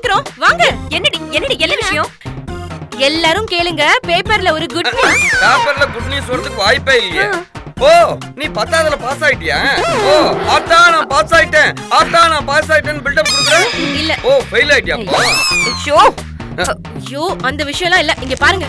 சீக்கிரம் வாங்க என்னடி என்னடி என்ன விஷயம் எல்லாரும் கேளுங்க பேப்பர்ல ஒரு குட் நியூஸ் பேப்பர்ல குட் நியூஸ் வரதுக்கு வாய்ப்பே இல்லையே ஓ நீ பத்தாவதுல பாஸ் ஆயிட்டியா ஓ ஆத்தா நான் பாஸ் ஆயிட்டேன் ஆத்தா நான் பாஸ் ஆயிட்டேன்னு பில்டப் கொடுக்குறேன் இல்ல ஓ ஃபெயில் ஆயிட்டியா அப்போ ஷோ ஐயோ அந்த விஷயம்லாம் இல்ல இங்க பாருங்க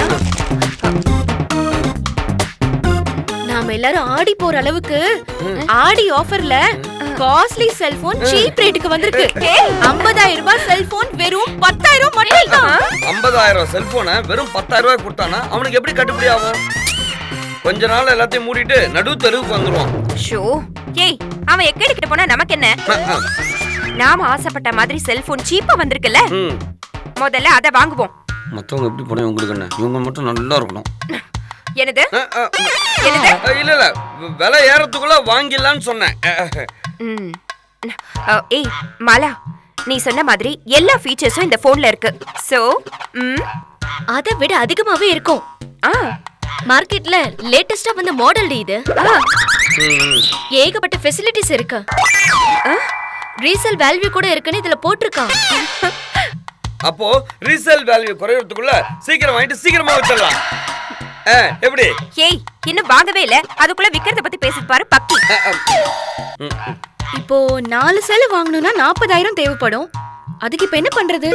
நாம எல்லாரும் ஆடி போற அளவுக்கு ஆடி ஆஃபர்ல காஸ்ட்லி செல்போன் சீப் ரேட்டுக்கு வந்திருக்கு 50000 ரூபாய் செல்போன் வெறும் 10000 மட்டும் தான் ஐம்பதாயிரம் செல்போனை வெறும் பத்தாயிரம் ரூபாய் கொடுத்தானா அவனுக்கு எப்படி கட்டுப்படி ஆகும் கொஞ்ச நாள் எல்லாத்தையும் மூடிட்டு நடு தெருவுக்கு வந்துருவான் ஷோ ஏய் அவன் எக்கடி கிட்ட போனா நமக்கு என்ன நாம ஆசைப்பட்ட மாதிரி செல்போன் சீப்பா வந்திருக்குல்ல ம் முதல்ல அத வாங்குவோம் மற்றவங்க எப்படி போனா உங்களுக்கு என்ன இவங்க மட்டும் நல்லா இருக்கணும் என்னது அஹ், அஹ், என்னது அஹ், இல்ல இல்ல விலை ஏறத்துக்குள்ள வாங்கிடலான்னு சொன்னேன் அஹ், ம். அ, ஏய் மாலா நீ சொன்ன மாதிரி எல்லா ஃபீச்சர்ஸும் இந்த போன்ல இருக்கு சோ ம் அதை விட அதிகமாவே இருக்கும் ஆ மார்க்கெட்ல லேட்டஸ்டா வந்த மாடல் இது ஆ ம், ஏகப்பட்ட ஃபெசிலிட்டிஸ் இருக்கு ரீசேல் வேல்யூ கூட இருக்குன்னு இதுல போட்டிருக்கான் அப்போ ரீசேல் வேல்யூ குறையறதுக்குள்ள சீக்கிரம் வாங்கிட்டு சீக்கிரமா வச்சிடலாம் அஹ், எப்படி ஏய் இன்னும் வாங்கவே இல்ல அதுக்குள்ள விக்கிறத பத்தி பேசிட்டு பாரு பக்கி அஹ், அஹ். ம், ம். இப்போ நாலு செல் வாங்கணும்னா நாற்பதாயிரம் தேவைப்படும் அதுக்கு இப்ப என்ன பண்றது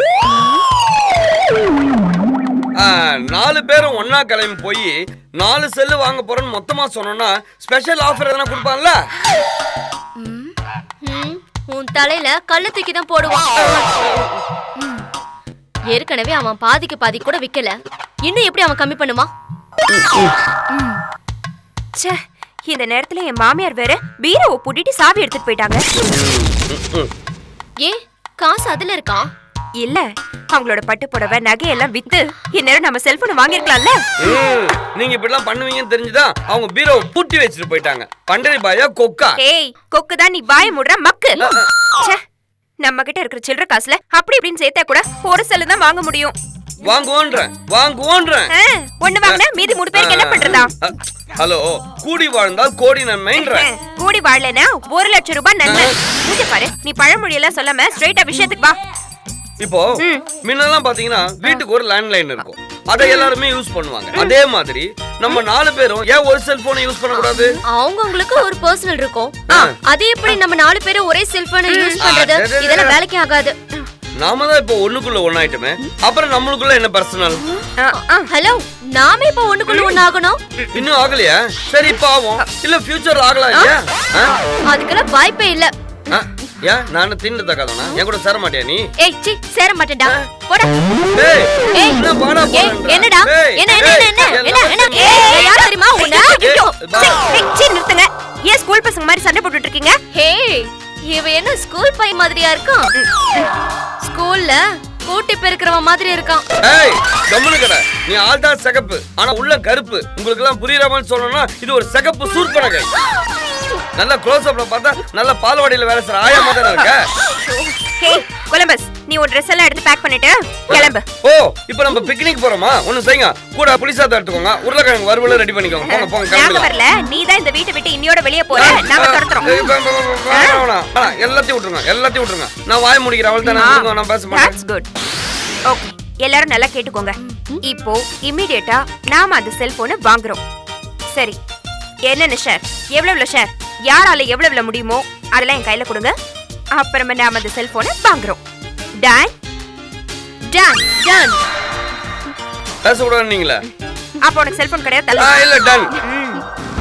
அஹ், நாலு பேரும் ஒண்ணா கிளம்பி போய் நாலு செல்லு வாங்க போறோம்னு மொத்தமா சொன்னோம்னா ஸ்பெஷல் ஆஃபர் எதனா கொடுப்பான்ல ம், உன் தலையில கல்ல தூக்கி தான் போடுவான் ம். ஏற்கனவே அவன் பாதிக்கு பாதி கூட விக்கல இன்னும் எப்படி அவன் கம்மி பண்ணுவான் ச்சே இந்த நேரத்துல என் மாமியார் வேற பீரோவை பூட்டிட்டு சாவி எடுத்துட்டு போயிட்டாங்க ஏ காசு அதுல இருக்கா இல்ல அவங்களோட பட்டு புடவை நகையெல்லாம் வித்து இந்நேரம் நம்ம செல்போன் வாங்கிருக்கலாம்ல ம், நீங்க இப்படிலாம் பண்ணுவீங்கன்னு தெரிஞ்சுதான் அவங்க பீரோவை பூட்டி வச்சுட்டு போயிட்டாங்க பண்டரி பாயா கொக்கா ஏய் கொக்கு தான் நீ வாய முடுற மக்கு ச்சே நம்ம கிட்ட இருக்கிற சில்லற காசுல அப்படி இப்படின்னு சேர்த்தா கூட ஒரு செல்லு தான் வாங்க முடியும் வாங்குவோன்றேன் வாங்குவோன்றேன் ஆ, ஒண்ணு வாங்கினா மீதி மூணு பேருக்கு என்ன பண்றதா அஹ், ஹலோ கூடி வாழ்ந்தால் கோடி நன்மைன்றேன் கூடி வாழலனா ஒரு லட்சம் ரூபாய் நன்மை இங்க பாரு நீ பழமொழி எல்லாம் சொல்லாம ஸ்ட்ரைட்டா விஷயத்துக்கு வா இப்போ முன்னெல்லாம் பாத்தீங்கன்னா வீட்டுக்கு ஒரு லேண்ட்லைன் இருக்கும் அதை எல்லாருமே யூஸ் பண்ணுவாங்க அதே மாதிரி நம்ம நாலு பேரும் ஏன் ஒரு செல்போனை யூஸ் பண்ணக்கூடாது அவங்கவங்களுக்கு ஒரு பர்சனல் இருக்கும் அது எப்படி நம்ம நாலு பேரும் ஒரே செல்போனை யூஸ் பண்றது அடடடட. இதெல்லாம் வேலைக்கே ஆகாது நாம தான் இப்போ ஒண்ணுக்குள்ள ஒண்ணாயிட்டுமே அப்புறம் நம்மளுக்குள்ள என்ன பர்சனல் ஆ, ஆ. ஹலோ நாம இப்ப ஒண்ணுக்குள்ள ஒண்ணு ஆகணும் இன்னும் ஆகலையா சரி இப்போ ஆகும் இல்ல ஃபியூச்சர் ஆகலாம் இல்லையா ஆ? அதுக்கெல்லாம் வாய்ப்பே இல்ல ஆ? ஏன் நான் தீண்டு தக்காதவனா என் கூட சேர மாட்டியா நீ ஏய் சி சேர மாட்டேன்டா போடா ஏய் ஏய், என்ன பாடா ஏய், போறேன்ற? என்னடா ஏய், என்ன என்ன ஏய், என்ன என்ன எல்லாம் என்ன ஏய், யார் தெரியுமா உன்னை ஐயோ, பா. சீ, ஏய், சீ, நிறுத்துங்க ஏன் ஸ்கூல் பசங்க மாதிரி சண்டை போட்டுட்டு இருக்கீங்க ஹே இவ என்ன ஸ்கூல் பை மாதிரியா இருக்கான் ஸ்கூல்ல கூட்டி பெருக்கிறவன் மாதிரி இருக்கான் ஏய் கம்முனு கடை நீ ஆள் தான் சிகப்பு ஆனா உள்ள கருப்பு உங்களுக்கு எல்லாம் புரியுற மாதிரி சொல்லணும்னா இது ஒரு சிகப்பு சூர்பனகை நல்ல க்ளோஸ் அப்ல பார்த்தா நல்ல பால்வாடியில வேலை செய்யற ஆயா மாதிரி இருக்க ஹே கொலம்பஸ் நீ ஒரு ட்ரெஸ் எல்லாம் எடுத்து பேக் பண்ணிட்டு கிளம்பு ஓ இப்போ நம்ம பிக்னிக் போறோமா ஒண்ணு செய்யுங்க கூட புளிசாதம் எடுத்துக்கோங்க உருளைக்கிழங்கு வறுவல ரெடி பண்ணிக்கோங்க போங்க போங்க நாங்க கிளம்பலாம் வரல நீ தான் இந்த வீட்டை விட்டு இன்னியோட வெளியே போற நாங்க துரத்துறோம் ஏய், வே- வே- வே- வேணாம், வேணாம், வேணாம். எல்லாத்தையும் விட்டுருங்க எல்லாத்தையும் விட்டுருங்க நான் வாய முடிக்கிறேன் அவள் தானே விட்டுருங்க, நான் பேச மாட்டேன் தட்ஸ் குட் ஓகே எல்லாரும் நல்லா கேட்டுக்கோங்க இப்போ இமிடியேட்டா நாம அந்த செல்போனை வாங்குறோம் சரி என்னென்ன ஷேர் எவ்வளவுல ஷேர் யாரால எவ்வளவுல முடியுமோ அதெல்லாம் என் கையில கொடுங்க அப்புறமா நாம அந்த செல்போனை வாங்குறோம் டான் டன் டன் பேசக்கூடாது நீங்களே அப்போ உனக்கு செல்போன் கிடையாது ஆ தள்ளு இல்ல டன் ம்.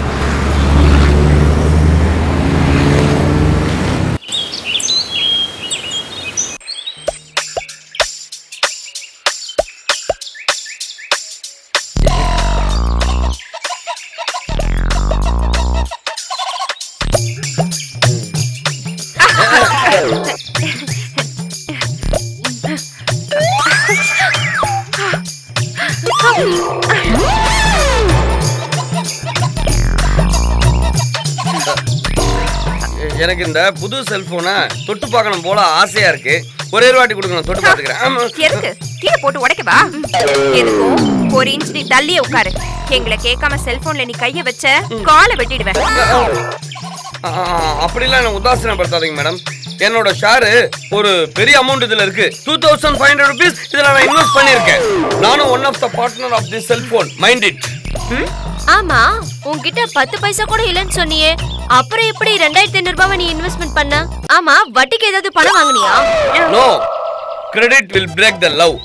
எனக்கு இந்த புது செல்போனை தொட்டு பார்க்கணும் போல ஆசையா இருக்கு ஒரே ஒரு வாட்டி கொடுக்கணும் தொட்டு பார்த்துக்கிறேன் ஆமா. எதுக்கு கீழே போட்டு உடைக்கவா எதுக்கும் ஒரு இன்ச் நீ தள்ளியே உட்காரு எங்களை கேட்காம செல்போன்ல நீ கைய வச்ச காலை வெட்டிடுவேன் ஆ, ஆ, அப்படிலாம் என்ன உதாசீனப்படுத்தாதீங்க மேடம் என்னோட ஷேரு ஒரு பெரிய அமௌண்ட் இதுல இருக்கு two thousand five hundred rupees இதுல நான் இன்வெஸ்ட் பண்ணிருக்கேன் நானும் one of the partner of the cellphone mind it ஆமா உன்கிட்ட பத்து பைசா கூட இல்லைன்னு சொன்னியே அப்புறம் எப்படி ரெண்டாயிரத்தி ஐநூறு ரூபாவை நீ இன்வெஸ்ட்மெண்ட் பண்ண ஆமா வட்டிக்கு ஏதாவது பணம் வாங்குனியா no credit will break the love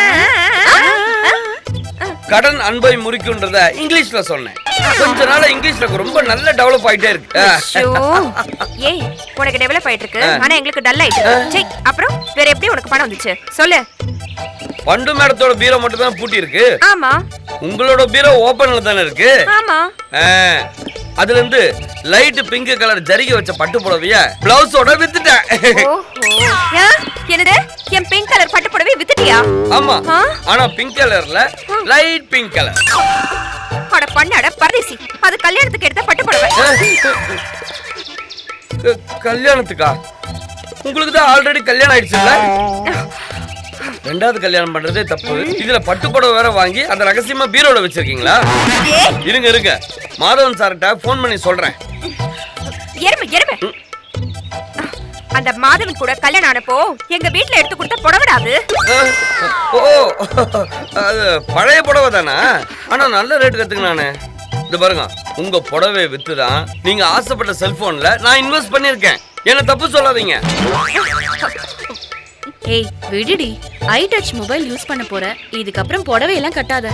கடன் அன்பை முறிக்குன்றத இங்கிலீஷ்ல சொன்னேன் கொஞ்ச நாளா இங்கிலீஷ்ல ரொம்ப நல்ல டெவலப் ஆயிட்டே இருக்கு ஆ. ஷோ. ஏய் உனக்கு டெவலப் ஆயிட்டு இருக்கு ஆனா எங்களுக்கு டல் ஆயிட்டு இருக்கு. சீ, அப்புறம் வேற எப்படி உனக்கு பணம் வந்துச்சு சொல்லு பண்டு மேடத்தோட பீரோ மட்டும் தான் பூட்டி இருக்கு ஆமா உங்களோட பீரோ ஓபன்ல தானே இருக்கு ஆமா ஆ, அதுல இருந்து லைட் பிங்க் கலர் ஜரிகை வச்ச பட்டு புடவைய பிளவுஸோட வித்துட்டேன் ஓஹோ ஆ, என்னது என் பிங்க் கலர் பட்டு புடவை வித்துட்டியா ஆமா ஆ? ஆனா பிங்க் கலர்ல லைட் பிங்க் கலர் அட பண்ணாட பரதேசி அது கல்யாணத்துக்கு எடுத்த பட்டு புடவை கல்யாணத்துக்கா உங்களுக்கு தான் ஆல்ரெடி கல்யாணம் ஆயிடுச்சுல்ல ரெண்டாவது கல்யாணம் பண்றதே தப்பு இதுல பட்டு புடவை வேற வாங்கி அந்த ரகசியமா பீரோல வச்சிருக்கீங்களா ஏய், இருங்க இருங்க மாதவன் சார்கிட்ட ஃபோன் பண்ணி சொல்றேன் எருமை எருமை அந்த மாதவன் கூட கல்யாணம் ஆனப்போ எங்க வீட்ல எடுத்து கொடுத்த புடவைடாது அஹ், ஓ அது பழைய புடவை தானே ஆனா நல்ல ரேட் கத்துக்கு நானு இது பாருங்க உங்க புடவை வித்து தான் நீங்க ஆசைப்பட்ட செல்போன்ல நான் இன்வெஸ்ட் பண்ணிருக்கேன் என்ன தப்பு சொல்லாதீங்க ஏய் விடுடி ஐ டச் மொபைல் யூஸ் பண்ண போற இதுக்கப்புறம் புடவை எல்லாம் கட்டாத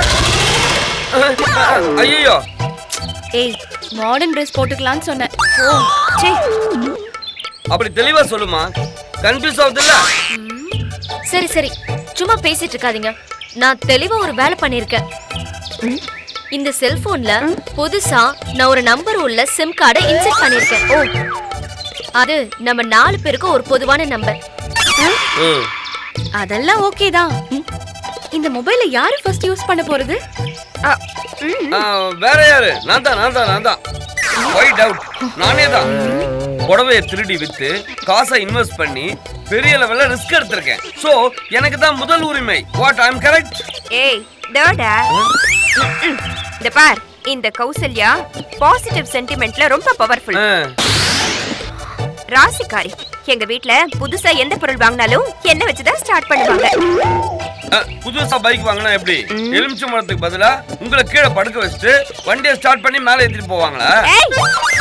ஐயோ ஏய் மாடர்ன் ட்ரெஸ் போட்டுக்கலாம்னு சொன்னேன் ஓ சே அப்படி தெளிவா சொல்லுமா கன்ஃபியூஸ் ஆகுதுல்ல சரி சரி சும்மா பேசிட்டு இருக்காதீங்க நான் தெளிவா ஒரு வேலை பண்ணிருக்கேன் இந்த செல்போன்ல புதுசா நான் ஒரு நம்பர் உள்ள சிம் கார்டை இன்செர்ட் பண்ணிருக்கேன் ஓ அது நம்ம நாலு பேருக்கு ஒரு பொதுவான நம்பர் ம். அதெல்லாம் ஓகே தான் இந்த மொபைலை யாரு ஃபர்ஸ்ட் யூஸ் பண்ண போறது ஆ, ம். ஆ, வேற யாரு நான் தான் நான் தான் நான் தான் ஒயிட் அவுட் நானே தான் புடவைய திருடி வித்து காசை இன்வெஸ்ட் பண்ணி பெரிய லெவல்ல ரிஸ்க் எடுத்திருக்கேன் சோ எனக்கு தான் முதல் உரிமை வாட் ஐ அம் கரெக்ட் ஏய் டோடா இந்த பார் இந்த கௌசல்யா பாசிட்டிவ் சென்டிமெண்ட்ல ரொம்ப பவர்ஃபுல் ராசிக்காரி எங்க வீட்ல புதுசா எந்த பொருள் வாங்கினாலும் என்ன வச்சுதான் ஸ்டார்ட் பண்ணுவாங்க புதுசா பைக் வாங்கினா எப்படி எலுமிச்சை மரத்துக்கு பதிலா உங்களை கீழே படுக்க வச்சுட்டு வண்டியை ஸ்டார்ட் பண்ணி மேலே ஏத்திட்டு போவாங்களா ஏய்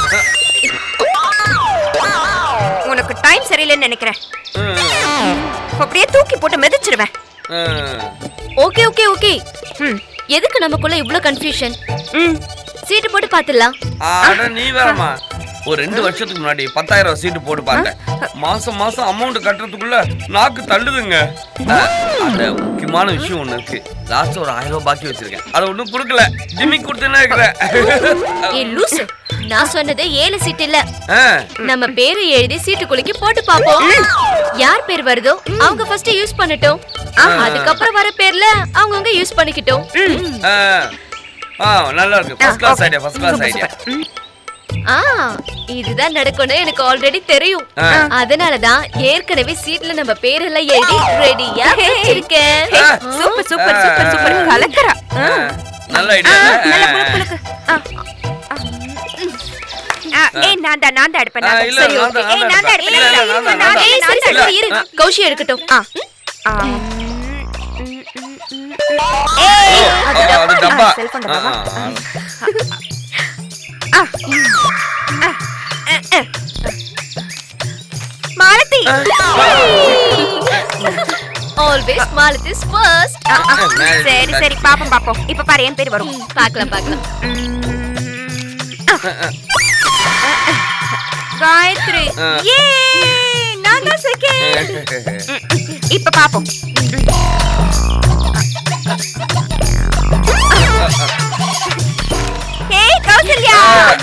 உனக்கு டைம் சரியில்லைன்னு நினைக்கிறேன் ம், அப்படியே தூக்கி போட்டு மிதிச்சிருவேன் ம். ஓகே ஓகே ஓகே ம், எதுக்கு நமக்குள்ள இவ்ளோ கன்ஃபியூஷன் ம். சீட்டு போட்டு பாத்துடலாம் அட நீ வேறமா ஒரு ரெண்டு வருஷத்துக்கு முன்னாடி பத்தாயிரம் ரூபாய் சீட்டு போட்டு பார்த்தேன் மாசம் மாசம் அமௌண்ட் கட்டுறதுக்குள்ள நாக்கு தள்ளுதுங்க அஹ், அந்த முக்கியமான விஷயம் ஒண்ணு இருக்கு லாஸ்ட் ஒரு ஆயிரம் ரூபாய் பாக்கி வச்சிருக்கேன் அதை ஒண்ணும் கொடுக்கல ஜிம்மி கொடுத்துன்னு இருக்கிறேன் ஏ லூசு நான் சொன்னது ஏழு சீட் இல்ல அஹ், நம்ம பேரு எழுதி சீட்டு குலுக்கி போட்டு பாப்போம் யார் பேர் வருதோ அவங்க ஃபர்ஸ்ட் யூஸ் பண்ணட்டும் அதுக்கப்புறம் வர பேர்ல அவங்கவங்க யூஸ் பண்ணிக்கிட்டோம் அஹ். ஆ நல்லா இருக்கு first class idea first class idea ஆ இதுதான் நடக்கும்னு எனக்கு ஆல்ரெடி தெரியும் ஆ. அதனாலதான் ஏற்கனவே சீட்ல நம்ம பேரெல்லாம் எழுதி ரெடியா வச்சிருக்கேன் சூப்பர் சூப்பர் சூப்பர் சூப்பர் கலக்கறா நல்ல ஐடியா நல்ல குலுக்கு குலுக்கு ஆ, ஆ. ஆ, ஏய் நான் தான் நான் தான் எடுப்பேன் நான் ஆ, தான். இல்ல, சரி நான் ஓகே தான், ஏய் நான் நான் தான் தான் எடுப்பேன் இல்ல, நான் இல்ல, தான் நான் தான், ஏய், சரி, இல்ல. சரி, இரு. கௌஷி எடுக்கட்டும் ஆ ஆ. ஓ, ஓ, அது டப்பா செல்போன் ஆ, டப்பா ஆ, ஆ. Malathi always Malath is first ஆ, ஆ. சரி சரி பாப்போம் பாப்போம் இப்ப பாரு என் பேர் வரும் பார்க்கலாம் பார்க்கலாம் காயத்ரி ஆ. ஏ நான் தான் செகண்ட் இப்ப பாப்போம் ஏய் கௌசல்யா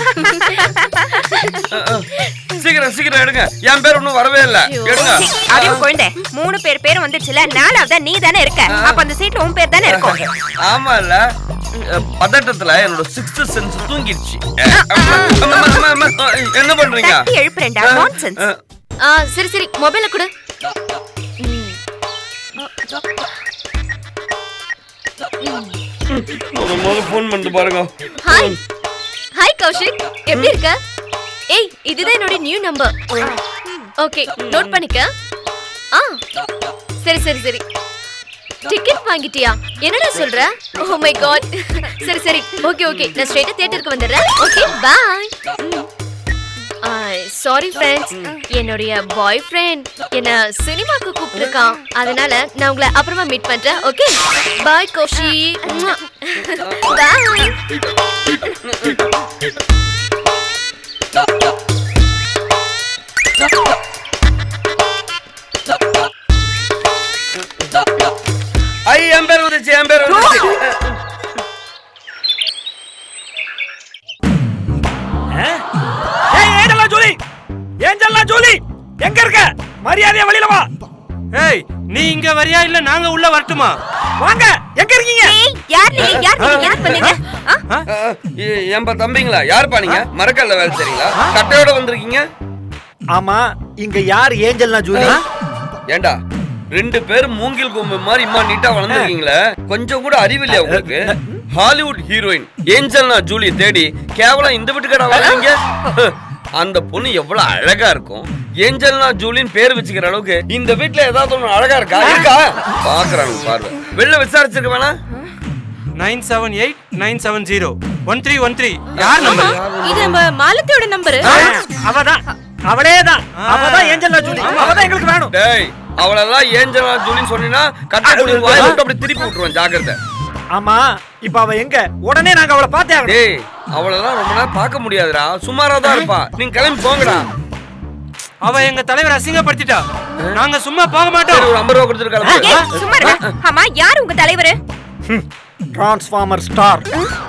சீக்கிரம் சீக்கிரம் எடுங்க என் பேர் ஒன்றும் வரவே இல்லை எடுங்க அதுவும் குழந்தை மூணு பேர் பேரும் வந்துச்சுல நாலாவதா நீ தானே இருக்க அப்ப அந்த சீட்ல உன் பேர் தானே இருக்கும் ஆமா இல்ல அஹ், பதட்டத்துல என்னோட சிக்ஸ்த் சென்ஸ் தூங்கிடுச்சு அஹ், அம்மா, அம்மா, அம்மா, அம்மா, அஹ், என்ன பண்றீங்க தட்டி எழுப்புறேன்டா நான்சென்ஸ் அஹ், ஆ சரி சரி மொபைல கொடு ஒரு முறை ஃபோன் பண்ணிட்டு பாருங்க ஹாய் ஹாய் கௌஷிக் எப்படி இருக்க ஏய் இதுதான் என்னோட நியூ நம்பர் ஓகே நோட் பண்ணிக்க ஆ சரி சரி சரி டிக்கெட் வாங்கிட்டியா என்னடா சொல்ற ஓ மை காட் சரி சரி ஓகே ஓகே நான் ஸ்ட்ரைட்டா தியேட்டருக்கு வந்துடுறேன் ஓகே பாய் சாரி ஃப்ரெண்ட்ஸ் என்னுடைய பாய் ஃப்ரெண்ட் என்ன சினிமாக்கு கூப்பிட்டுருக்கான் அதனால நான் உங்களை அப்புறமா மீட் பண்றேன் ஓகே பாய் கோஷி பாய் ஐ என் பேர் வந்துச்சு என் பேர் வந்துச்சு ஏய் ஏஞ்சலா ஜூலி ஏஞ்சலா ஜூலி எங்க இருக்க மரியாதையா வெளியில வா ஏய் நீ இங்க வரியா இல்ல நாங்க உள்ள வரட்டுமா வாங்க எங்க இருக்கீங்க ஏய் யார் நீங்க யார் நீங்க யார் பண்ணீங்க ஆ? ஏன்பா தம்பிங்களா யாருப்பா நீங்க மரக்கல்ல வேலை செய்றீங்களா கட்டையோட வந்திருக்கீங்க ஆமா இங்க யார் ஏஞ்சல்னா ஜூலி ஏண்டா ரெண்டு பேரும் மூங்கில் கொம்பு மாதிரி இம்மா நீட்டா வளர்ந்துருக்கீங்களே கொஞ்சம் கூட அறிவில்லையா உங்களுக்கு ஹாலிவுட் ஹீரோயின் ஏஞ்சல்னா ஜூலி தேடி கேவலம் இந்த வீட்டுக்கடா வளர்றீங்க அந்த பொண்ணு எவ்வளவு அழகா இருக்கும் ஏஞ்சல்னா ஜூலின்னு பேர் வச்சுக்கிற அளவுக்கு இந்த வீட்ல ஏதாவது ஒண்ணு அழகா இருக்கா இருக்கா பாக்குறாங்க பாருங்க வெளில விசாரிச்சிருக்க வேணா nine seven eight nine seven zero one three one three யார் நம்பர் இது நம்ம மாலத்தியோட நம்பரு அவதான் அவளேதான் அவதான் ஏஞ்சல்னா ஜூலி அவதான் எங்களுக்கு வேணும் டேய் அவளெல்லாம் ஏஞ்சல்னா ஜூலின்னு சொன்னீங்கன்னா கட்ட புடி வாய் விட்டு அப்படி திருப்பி விட்டுருவேன் ஜாக்கிரதை ஆமா இப்ப அவ எங்க உடனே நாங்க அவளை பார்த்தே ஆகணும் டேய் அவளெல்லாம் ரொம்ப நேரம் பார்க்க முடியாதுடா சுமாரா தான் இருப்பா நீங்க கிளம்பி போங்கடா அவ எங்க தலைவர் அசிங்கப்படுத்திட்டா நாங்க சும்மா போக சரி மாட்டோம் ஒரு ஐம்பது ரூபா கொடுத்துட்டு கிளம்பு ஏய் சும்மா இருங்க. ஆமா யார் உங்க தலைவரு டிரான்ஸ்ஃபார்மர் ஸ்டார்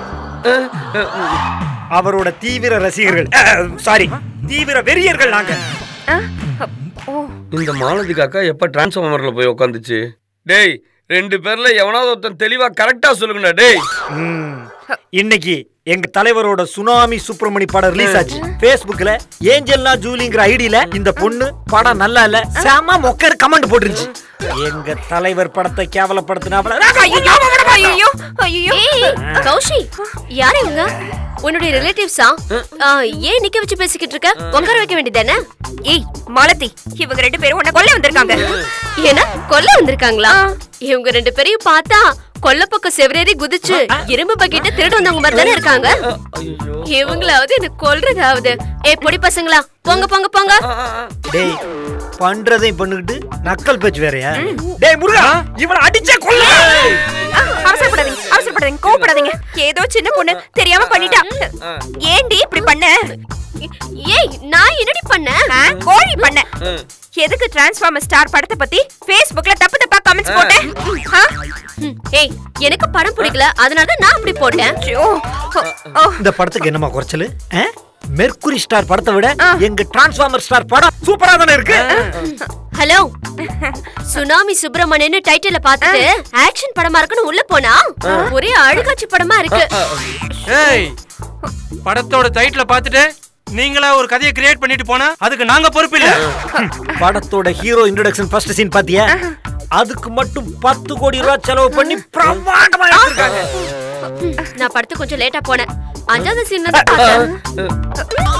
அவரோட தீவிர ரசிகர்கள் சாரி தீவிர வெறியர்கள் நாங்க ஆ? ஓ இந்த மாலதிக்கு அக்கா எப்ப டிரான்ஸ்ஃபார்மர்ல போய் உட்காந்துச்சு டேய் ரெண்டு பேர்ல எவனாவது ஒருத்தன் தெளிவா கரெக்டா சொல்லுங்கடா டேய் ம். இன்னைக்கு எங்க தலைவரோட சுனாமி சுப்பிரமணி படம் ரிலீஸ் ஆச்சு Facebookல ஏஞ்சல்னா ஜூலிங்கிற ஐடியில இந்த பொண்ணு படம் நல்லா இல்ல செம மொக்கர் கமெண்ட் போட்டுருச்சு எங்க தலைவர் படத்தை கேவலப்படுத்தினாப்ல ஐயோ ஐயோ ஐயோ ஏய் கௌஷி யார் இவங்க உன்னுடைய ரிலேட்டிவ்ஸா ஏன் நிக்க வச்சு பேசிக்கிட்டு இருக்க உட்கார வைக்க வேண்டியதானே ஏய் மாலதி இவங்க ரெண்டு பேரும் உன்னை கொல்ல வந்திருக்காங்க ஏன்னா கொல்ல வந்திருக்காங்களா இவங்க ரெண்டு பேரையும் பார்த்தா கொல்ல பக்கம் செவரேறி குதிச்சு இரும்பு பக்கெட்ட திருட்டு வந்தவங்க மாதிரி தானே இருக்காங்க ஐயோ இவங்களாவது என்ன கொல்றதாவது ஏ பொடி பசங்களா போங்க போங்க போங்க டேய் பண்றதையும் பண்ணிக்கிட்டு நக்கல் பேச்சு வேறயா டேய் முருகா இவனை அடிச்சே கொல்ல ஆ, அவசரப்படாதீங்க அவசரப்படாதீங்க கோவப்படாதீங்க ஏதோ சின்ன பொண்ணு தெரியாம பண்ணிட்டா ஏண்டி இப்படி பண்ண ஏய் நான் என்னடி பண்ணேன் ஆ, கோழி பண்ண எதுக்கு டிரான்ஸ்ஃபார்மர் ஸ்டார் படத்தை பத்தி Facebookல தப்பு தப்பா கமெண்ட்ஸ் போட்டேன் ஆ? ம், ஏய் எனக்கு படம் பிடிக்கல அதனால தான் நான் அப்படி போட்டேன் ஐயோ. ஓ, ஓ. இந்த படத்துக்கு என்னமா குறைச்சல் மெர்க்குரி ஸ்டார் படத்தை விட எங்க டிரான்ஸ்ஃபார்மர் ஸ்டார் படம் சூப்பரா தானே இருக்கு ஹலோ சுனாமி சுப்பிரமணியன்னு டைட்டில பார்த்துட்டு ஆக்ஷன் படமா இருக்குன்னு உள்ள போனா ஒரே அழுகாட்சி படமா இருக்கு ஏய் படத்தோட டைட்டில பார்த்துட்டு நீங்களா ஒரு கதையை கிரியேட் பண்ணிட்டு போனா அதுக்கு நாங்க பொறுப்பு இல்ல படத்தோட ஹீரோ இன்ட்ரோடக்ஷன் ஃபர்ஸ்ட் சீன் பாத்தியா அதுக்கு மட்டும் பத்து கோடி ரூபாய் செலவு பண்ணி பிரம்மாண்டமா எடுத்திருக்காங்க ம், நான் படத்து கொஞ்சம் லேட்டா போனேன் அஞ்சாவது சீன் தான் பார்த்தேன்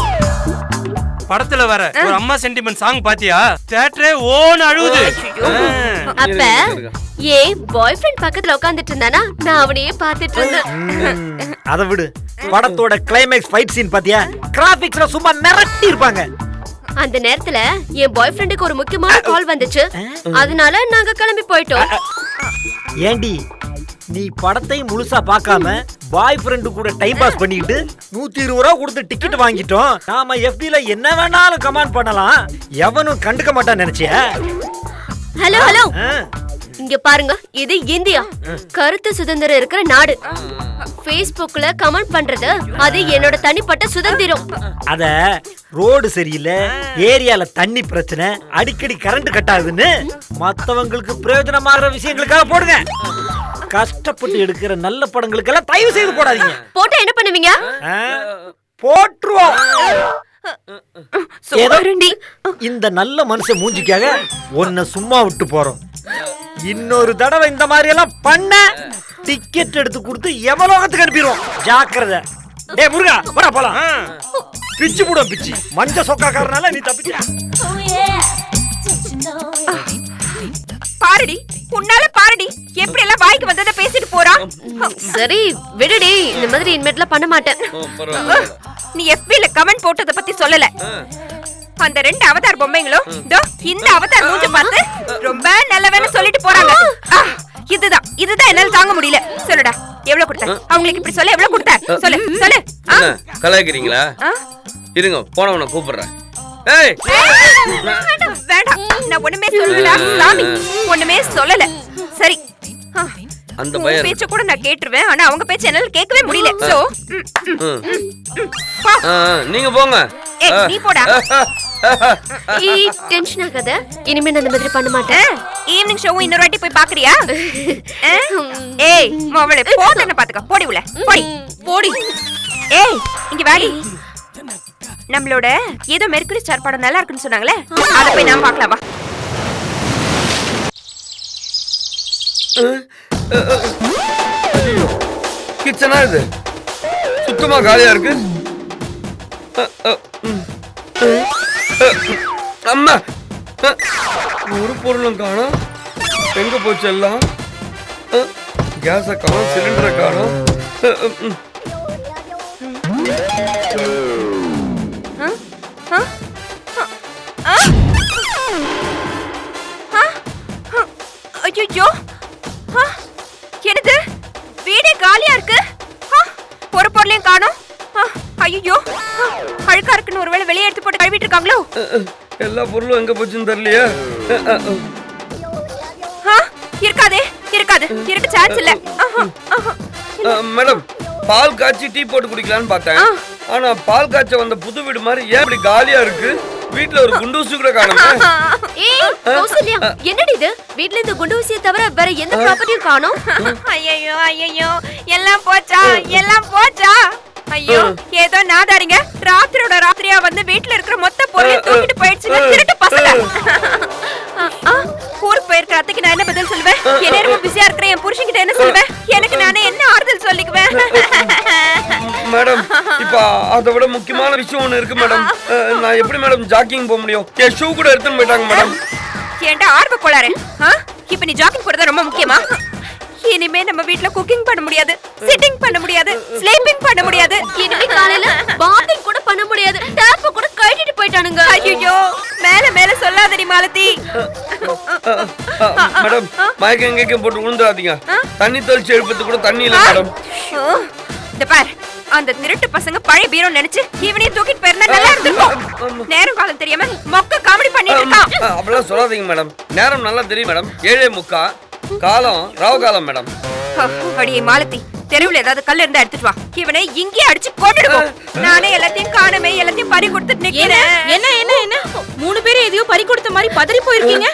படத்துல வர ஒரு அம்மா சென்டிமெண்ட் சாங் பாத்தியா தியேட்டரே ஓன்னு அழுவுது ஆ. அப்ப ஏன் பாய் ஃப்ரெண்ட் பக்கத்துல உட்கார்ந்துட்டு இருந்தானா நான் அவனையே பார்த்துட்டு இருந்தேன் ம், அதை விடு படத்தோட கிளைமேக்ஸ் ஃபைட் சீன் பாத்தியா கிராபிக்ஸ்ல சும்மா மிரட்டி இருப்பாங்க அந்த நேரத்துல என் பாய் ஃப்ரெண்டுக்கு ஒரு முக்கியமான கால் வந்துச்சு அதனால நாங்க கிளம்பி போயிட்டோம் ஏண்டி நீ படத்தை முழுசா பார்க்காம பாய் ஃப்ரெண்டு கூட டைம் பாஸ் பண்ணிக்கிட்டு நூத்தி இருபது ரூபா கொடுத்து டிக்கெட் வாங்கிட்டோம் நாம FB-ல என்ன வேணாலும் கமெண்ட் பண்ணலாம் எவனும் கண்டுக்க மாட்டான்னு நினைச்சியா ஹலோ ஹலோ ஆ, இங்க பாருங்க இது இந்தியா கருத்து சுதந்திரம் இருக்கிற நாடு Facebookல கமெண்ட் பண்றது அது என்னோட தனிப்பட்ட சுதந்திரம் அத ரோடு சரியில்லை ஏரியால தண்ணி பிரச்சனை அடிக்கடி கரண்ட் கட் ஆகுதுன்னு மத்தவங்களுக்கு பிரயோஜனமாகிற விஷயங்களுக்காக போடுங்க கஷ்டப்பட்டு எடுக்கிற நல்ல படங்களுக்கெல்லாம் தயவு செய்து போடாதீங்க போட்டா என்ன பண்ணுவீங்க ஆ, போட்டுருவோம் ஏதோ சுவரண்டி. இந்த நல்ல மனுஷன் மூஞ்சிக்காக உன்னை சும்மா விட்டு போறோம் இன்னொரு தடவை இந்த மாதிரி எல்லாம் பண்ண டிக்கெட் எடுத்து கொடுத்து எவலோகத்துக்கு அனுப்பிடுவோம் ஜாக்கிரதை டேய் முருகா வர போலாம் ஆ. பிச்சு போடும் பிச்சு மஞ்ச சொக்காக்காரனால நீ தப்பிச்ச பாருடி உன்னால பாருடி எப்படி எல்லாம் வாய்க்கு வந்ததை பேசிட்டு போறான் சரி விடுடி இந்த மாதிரி இனிமேட்லாம் பண்ண மாட்டேன் ஓ, பரவாயில்ல. நீ FB-ல கமெண்ட் போட்டத பத்தி சொல்லல அந்த ரெண்டு அவதார் பொம்மைங்களும் இதோ இந்த அவதார் மூஞ்ச பார்த்து ரொம்ப நல்லவன்னு சொல்லிட்டு போறாங்க ஆ, இதுதான் இதுதான் என்னால தாங்க முடியல சொல்லுடா எவ்வளவு கொடுத்த அவங்களுக்கு இப்படி சொல்ல எவ்வளவு கொடுத்த சொல்லு சொல்லு ஆ? என்ன கலாய்க்கிறீங்களா ஆ? இருங்க போனவனை கூப்பிடுறேன் ஏய் வேண்டாம் வேண்டாம் நான் ஒண்ணுமே சொல்லல சாமி ஒண்ணுமே சொல்லல சரி ஆ, அந்த உன் பையன் பேச்ச கூட நான் கேட்டுருவேன் ஆனா அவங்க பேச்ச என்னால கேட்கவே முடியல சோ ம். போ ஆ, ஆ, நீங்க போங்க ஏய், நீ போடா. ஏய் டென்ஷன் ஆகாத இனிமே நான் இந்த மாதிரி பண்ண மாட்டேன் ஈவினிங் ஷோவும் இன்னொரு வாட்டி போய் பாக்குறியா ஆ? ஏய் மவளே போதன பாத்துக்க போடி உள்ள போடி போடி ஏய் இங்க வாடி நம்மளோட ஏதோ மெர்க்குரி ஸ்டார் படம் நல்லா இருக்குன்னு சொன்னாங்களே அத போய் நான் பார்க்கலாம் வா கிச்சனா இது சுத்தமா காலியா இருக்கு அ, அ, ம். அ, அ, அம்மா அ, ஒரு பொருளும் காணோம் எங்க போச்சு எல்லாம் கேஸை காணோம் சிலிண்டரை காணோம் அ, அ, ம். ஐயோ என்னது வீடே காலியா இருக்கு ஆ, ஒரு பொருளையும் காணோம் ஐயோ அழுக்கா இருக்குன்னு ஒருவேளை வெளியே எடுத்து போட்டு கழுவிட்டு இருக்காங்களோ அ, அ, எல்லா பொருளும் எங்க போச்சுன்னு தெரியலையே அ, அ, அ. ஆ, இருக்காதே இருக்காது இருக்க சான்ஸ் இல்ல ஆஹா, ஆஹா. அ, மேடம் பால் காய்ச்சி டீ போட்டு குடிக்கலாம்னு பார்த்தேன் ஆனா பால் காய்ச்ச வந்த புது வீடு மாதிரி ஏன் இப்படி காலியா இருக்கு வீட்ல ஒரு குண்டூசி கூட காணுமே ஏய் கௌசல்யா என்னடி இது வீட்ல இந்த குண்டு ஊசியை தவிர வேற எந்த ப்ராப்பர்ட்டியும் காணோம் ஐயோ ஐயோ எல்லாம் போச்சா எல்லாம் போச்சா ஐயோ ஏதோ நாதாரிங்க ராத்திரியோட ராத்திரியா வந்து வீட்ல இருக்கிற மொத்த பொருளையும் தூக்கிட்டு போயிடுச்சுங்க திருட்டு பசங்க ஆ, ஆ, ஊருக்கு போயிருக்கிற அத்தைக்கு நான் என்ன பதில் சொல்லுவேன் என்ன ரொம்ப பிஸியா இருக்கிற என் புருஷன்கிட்ட என்ன சொல்லுவேன் எனக்கு நானே என்ன ஆறுதல் சொல்லிக்குவேன் மேடம் இப்ப அதை விட முக்கியமான விஷயம் ஒண்ணு இருக்கு மேடம் அஹ், நான் எப்படி மேடம் ஜாக்கிங் போக முடியும் என் ஷூ கூட எடுத்துன்னு போயிட்டாங்க மேடம் ஏன்டா ஆர்வ கோளாறு ஆ? இப்ப நீ ஜாக்கிங் போறது ரொம்ப முக்கியமா இனிமே நம்ம வீட்ல குக்கிங் பண்ண முடியாது சிட்டிங் பண்ண முடியாது ஸ்லீப்பிங் பண்ண முடியாது இனிமே காலையில பாத்திங் கூட பண்ண முடியாது டேப்ப கூட கழட்டிட்டு போயிட்டானுங்க ஐயோ மேல மேல சொல்லாதடி மாலதி அஹ், அஹ், மேடம் மயக்கம் எங்கேயும் போட்டு விழுந்துடாதீங்க தண்ணி தெளிச்சு எழுப்பது கூட தண்ணி இல்ல மேடம் ஓ, இந்த பார் அந்த திருட்டு பசங்க பழைய பீரோ நினைச்சு இவனையும் தூக்கிட்டு போயிருந்தா நல்லா இருந்திருக்கும் நேரம் காலம் தெரியாம மொக்க காமெடி பண்ணிட்டு இருக்கான் அஹ், அப்படிலாம் சொல்லாதீங்க மேடம் நேரம் நல்லா தெரியும் மேடம் ஏழே முக்கா காலம் ராவ காலம் மேடம் அடியே மாலதி தெருவுல ஏதாவது கல் இருந்தா எடுத்துட்டு வா இவனை இங்கேயே அடிச்சு கொண்டுடுவோம் நானே எல்லாத்தையும் காணமே எல்லாத்தையும் பறி கொடுத்துட்டு நிக்கிறேன் என்ன என்ன என்ன மூணு பேரும் எதையோ பறி கொடுத்த மாதிரி பதறி போயிருக்கீங்க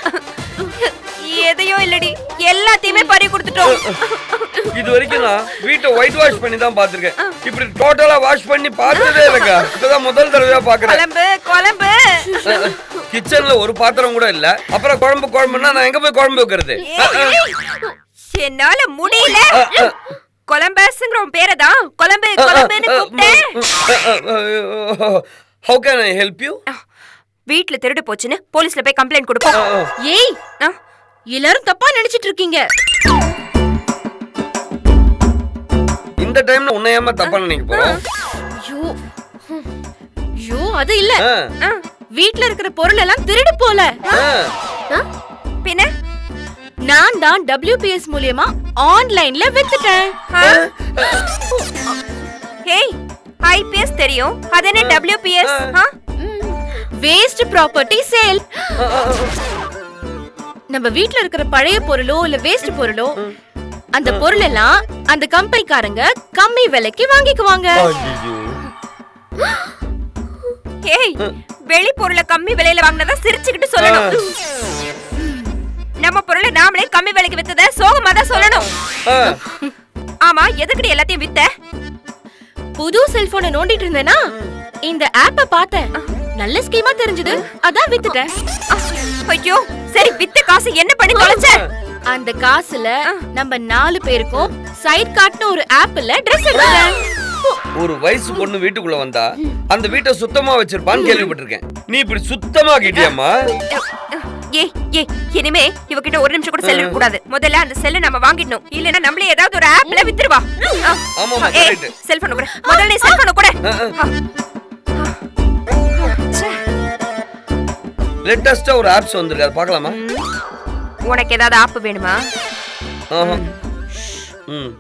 எதையோ இல்லடி எல்லாத்தையுமே பறி கொடுத்துட்டோம் இது வரைக்கும் நான் வீட்டை ஒயிட் வாஷ் பண்ணி தான் பாத்திருக்கேன் இப்படி டோட்டலா வாஷ் பண்ணி பார்த்ததே இல்லைக்கா இப்பதான் முதல் தடவையா பாக்குறேன் குழம்பு குழம்பு கிச்சன்ல ஒரு பாத்திரம் கூட இல்ல அப்புறம் குழம்பு குழம்புன்னா நான் எங்க போய் குழம்பு வைக்கிறது என்னால முடியல கொலம்பஸ்ங்கிற உன் பேரதான் கொலம்பு கொலம்புன்னு கூப்பிட்டேன் how can I help you வீட்ல திருடு போச்சுன்னு போலீஸ்ல போய் கம்ப்ளைண்ட் கொடுப்போம் ஏய் ஆ, எல்லாரும் தப்பா நினைச்சிட்டு இருக்கீங்க இந்த டைம்ல உன்னை ஏமா தப்பா நினைக்க போறோம் ஐயோ ஹம். ஐயோ அது இல்ல ஆ, ஆ, வீட்ல இருக்கிற பொருள் எல்லாம் திருடு போல ஆ. பின்ன நான் தான் WPS மூலியமா ஆன்லைன்ல வித்துட்டேன் ஹேய் ஐபிஎஸ் தெரியும் அது என்ன டபிள்யூபிஎஸ் வேஸ்ட் ப்ராப்பர்ட்டி சேல் நம்ம வீட்ல இருக்கிற பழைய பொருளோ இல்ல வேஸ்ட் பொருளோ அந்த பொருள் எல்லாம் அந்த கம்பெனிக்காரங்க கம்மி விலைக்கு வாங்கிக்குவாங்க ஐயையோ. ஹேய் வெளி பொருளை கம்மி விலையில வாங்கினதா சிரிச்சுக்கிட்டு சொல்லணும் நம்ம பொருளை நாமளே கம்மி விலைக்கு வித்தத சோகமா தான் சொல்லணும் ஆ, ஆமா எதுக்குடி எல்லாத்தையும் வித்த புது செல்போனை நோண்டிட்டு இருந்தேனா இந்த ஆப்ப பார்த்தேன் நல்ல ஸ்கீமா தெரிஞ்சது அதான் வித்துட்டேன் ஐயோ சரி வித்த காசு என்ன பண்ணி தொலைச்ச அந்த காசுல நம்ம நாலு பேருக்கும் சைட் காட்னு ஒரு ஆப்ல Dress எடுத்தேன் ஒரு வயசு பொண்ணு வீட்டுக்குள்ள வந்தா அந்த வீட்டை சுத்தமா வச்சிருப்பான்னு கேள்விப்பட்டிருக்கேன் நீ இப்படி சுத்தமா கிட்டியாமா ஏய் ஏய் இனிமே இவகிட்ட ஒரு நிமிஷம் கூட செல் கூடாது முதல்ல அந்த செல்லை நம்ம வாங்கிடணும் இல்லனா நம்மளே ஏதாவது ஒரு ஆப்ல வித்துருவா ஆமாமா, correct. செல்போன் கூட முதல்ல நீ செல்போன் கூட லேட்டஸ்டா ஒரு ஆப்ஸ் வந்திருக்கு அதை பார்க்கலாமா உனக்கு ஏதாவது ஆப் வேணுமா ஆஹா. ம்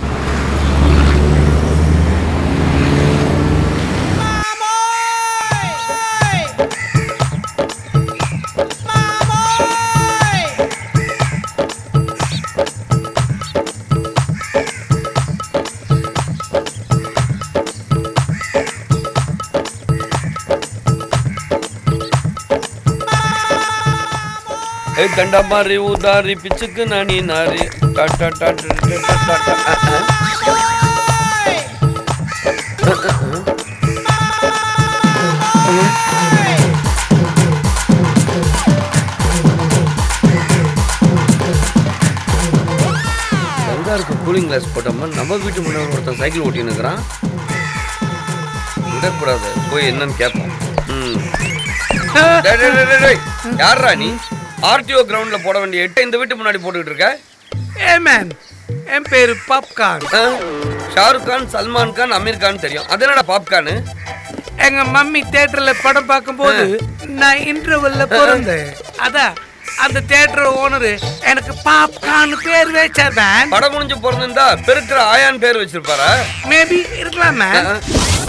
ஏ தண்டா மாறி உதாரி பிச்சுக்கு நானி நாரி டா டா டா டா டா டா டா டா. அஹ், அஹ். கங்காருக்கு கூலிங் கிளாஸ் போட்டோம்னா நம்ம வீட்டு முன்னாடி ஒருத்தன் சைக்கிள் ஓட்டின்னு இருக்கிறான் விடக்கூடாது போய் என்னன்னு கேட்போம் ம் டேய், டேய், டேய், டேய், டேய். யார்ரா நீ ஆர்டிஓ கிரவுண்ட்ல போட வேண்டிய எட்டை இந்த வீட்டு முன்னாடி போட்டுக்கிட்டு இருக்க ஏ மேன் என் பேரு பாப்கார்ன் ஆ? ஷாருக் கான் சல்மான் கான் அமீர் கான் தெரியும் அது என்னடா பாப்கார்னு எங்க மம்மி தியேட்டர்ல படம் பார்க்கும்போது நான் இன்டர்வெல்ல பிறந்தேன் அதான் அந்த தியேட்டர் ஓனர் எனக்கு பாப்கார்ன் பேர் வச்சார் மேன் படம் முடிஞ்சு பிறந்திருந்தா பெருக்கிற ஆயான் பேர் வச்சிருப்பாரா மேபி இருக்கலாம் மேன்